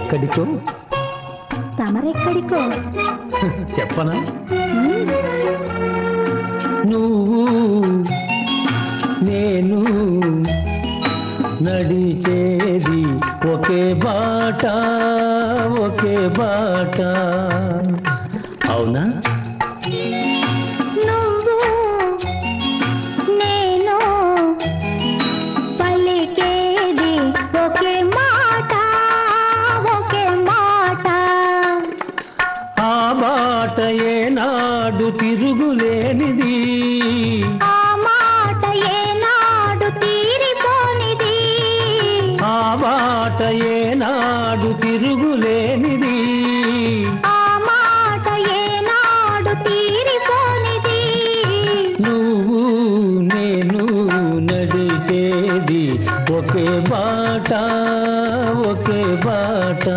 ఎక్కడికో తమరెక్కడికో చెప్పనా ఉమ్, నువ్వు నేను నడిచేది ఒకే బాట ఒకే బాట అవునా నువ్వు నేను పలికేది ఒకే మాట ఒకే మాట ఆ బాట ఏనాడు తిరుగులేనిది ఆ మాట ఏనాడు తీరిపోనిది ఆ బాట ఏనాడు తిరుగులేనిది ఆ మాట ఏనాడు తీరిపోనిది నువ్వు నేను నడిచేది ఒకే బాట ఒకే బాట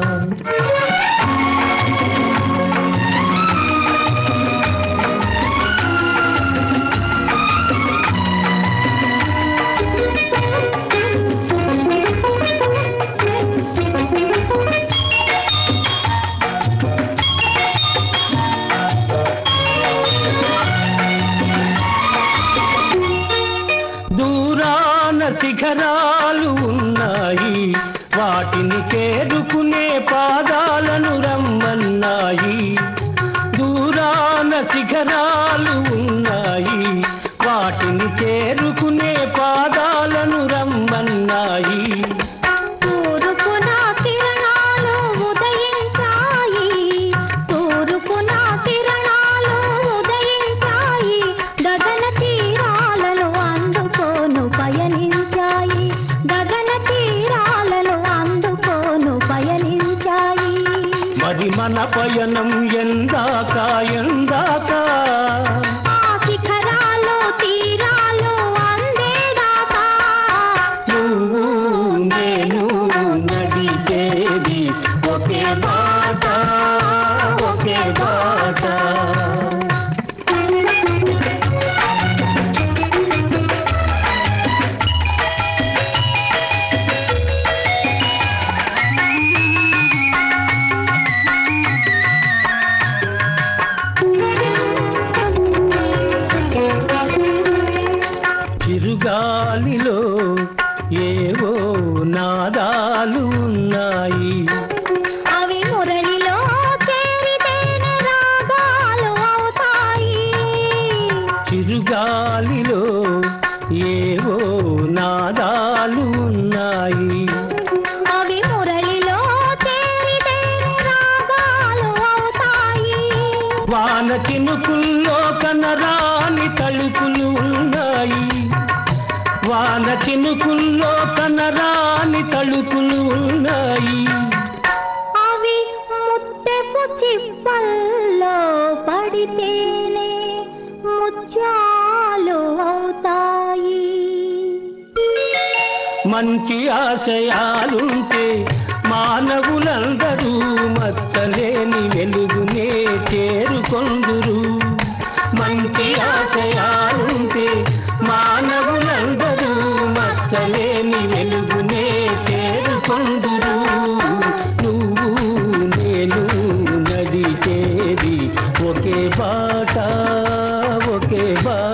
దూరాన శిఖరాలు ఉన్నాయి వాటిని చేరుకునే పాదాలను రమ్మన్నాయి దూరాన శిఖరాలు ఉన్నాయి వాటిని చేరుకునే పాదాలను రమ్మన్నాయి తూర్పున కిరణాలు ఉదయించాయి తూర్పున కిరణాలు ఉదయించాయి గగన తీరాలను అందుకోను పయనించాయి గగన తీరాలను అందుకోను పయనించాయి మరి మన పయనం ఎందాక ఎందాక ఆ శిఖరాలు తీరాలు అందేదాకా నువ్వు నేను నడిచేది ఒకే బాట ఒకే బాట చిరుగాలిలో ఏవో నాదాలు ఉన్నాయి అవి మురళిలో చేరితేనే రాగాలు అవుతాయి చిరుగాలిలో ఏవో నాదాలు ఉన్నాయి అవి మురళిలో చేరితేనే రాగాలు అవుతాయి వాన చినుకుల్లో కనరాని తలుపులు ఉన్నాయి వాన చినుకుల్లో కనరాని తలుపులు ఉన్నాయి అవి ముత్తెపు చిప్పల్లో పడితేనే ముత్యాలు అవుతాయి మంచి ఆశయాలుంటే మానవులందరూ మచ్చలేని వెలుగునే చేరుకొందురు మంచి ఆశయాలుంటే మానవులందరూ మచ్చలేని వెలుగునే చేరుకొందురు నువ్వు నేను నడిచేది ఒకే బాట ఒకే బాట